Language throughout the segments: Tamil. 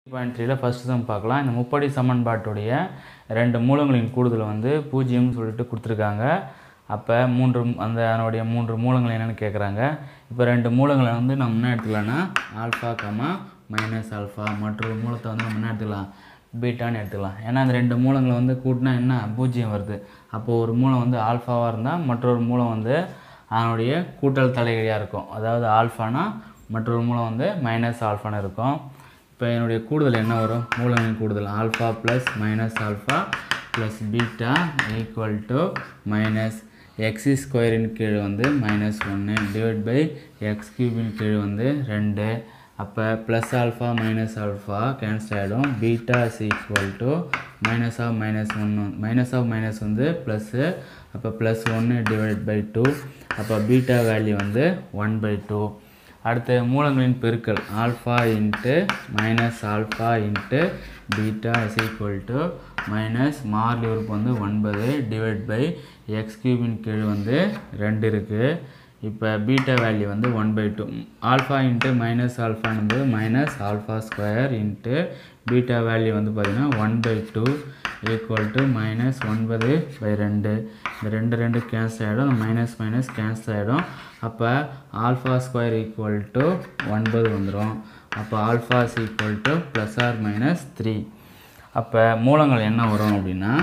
பாயிண்ட் த்ரீல ஃபஸ்ட் சம் பார்க்கலாம் இந்த முப்படி சமன்பாட்டுடைய ரெண்டு மூலங்களின் கூடுதல் வந்து பூஜ்ஜியம்னு சொல்லிட்டு கொடுத்துருக்காங்க அப்போ மூன்று அந்த அதனுடைய மூன்று மூலங்கள் என்னென்னு கேட்குறாங்க இப்போ ரெண்டு மூலங்களை வந்து நம்ம என்ன எடுத்துக்கலாம்னா ஆல்ஃபா கமா மைனஸ் ஆல்ஃபா மற்றொரு மூலத்தை வந்து நம்ம என்ன எடுத்துக்கலாம் பீட்டான்னு எடுத்துக்கலாம் ஏன்னா அந்த ரெண்டு மூலங்களை வந்து கூட்டினா என்ன பூஜ்ஜியம் வருது அப்போது ஒரு மூலம் வந்து ஆல்ஃபாவாக இருந்தால் மற்றொரு மூலம் வந்து அதனுடைய கூட்டல் தலைகீழியாக இருக்கும் அதாவது ஆல்ஃபானா மற்றொரு மூலம் வந்து மைனஸ் ஆல்ஃபான்னு இருக்கும் இப்போ என்னுடைய கூடுதல் என்ன வரும் மூலங்களின் கூடுதல் alpha plus minus alpha plus beta equal to minus x ஸ்கொயரின் கீழ் வந்து மைனஸ் ஒன்று டிவைட் பை எக்ஸ் கியூபின் கீழ் வந்து ரெண்டு அப்போ plus alpha minus alpha cancel ஆகிடும் beta is equal to minus of minus ஒன்று மைனஸ் ஆஃப் மைனஸ் வந்து ப்ளஸ்ஸு அப்போ ப்ளஸ் ஒன்று டிவைட் பை டூ அப்போ பீட்டா வேல்யூ வந்து ஒன் பை டூ அடுத்து மூலங்களின் பெருக்கல் alpha into minus alpha into beta is equal to minus மார்லி உறுப்பு வந்து ஒன்பது டிவைட் பை எக்ஸ் கியூபின் கீழ் வந்து ரெண்டு இருக்குது இப்போ பீட்டா வேல்யூ வந்து one by two alpha into minus ஆல்ஃபான்னும்போது minus alpha square into beta value வந்து பார்த்திங்கன்னா one by two equal to minus ஒன்பது பை ரெண்டு இந்த ரெண்டு ரெண்டு கேன்சல் ஆகிடும் மைனஸ் மைனஸ் கேன்சல் ஆகிடும் அப்போ ஆல்ஃபா ஸ்கொயர் ஈக்குவல் டு ஒன்பது வந்துடும் அப்போ alpha is equal to plus or minus three அப்போ மூலங்கள் என்ன வரும் அப்படின்னா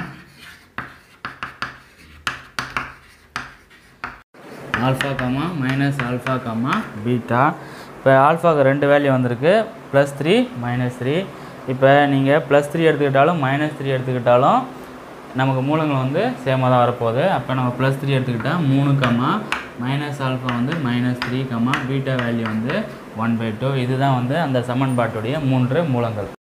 alpha comma minus alpha comma beta இப்போ ஆல்ஃபாவுக்கு ரெண்டு வேல்யூ வந்திருக்கு ப்ளஸ் த்ரீ மைனஸ் த்ரீ இப்போ நீங்கள் ப்ளஸ் த்ரீ எடுத்துக்கிட்டாலும் மைனஸ் த்ரீ எடுத்துக்கிட்டாலும் நமக்கு மூலங்கள் வந்து சேமாக தான் வரப்போகுது அப்போ நம்ம ப்ளஸ் த்ரீ எடுத்துக்கிட்டால் மூணு கம்மா மைனஸ் ஆல்ஃபா வந்து minus three comma beta value வந்து ஒன் பை டூ இதுதான் வந்து அந்த சமன்பாட்டுடைய மூன்று மூலங்கள்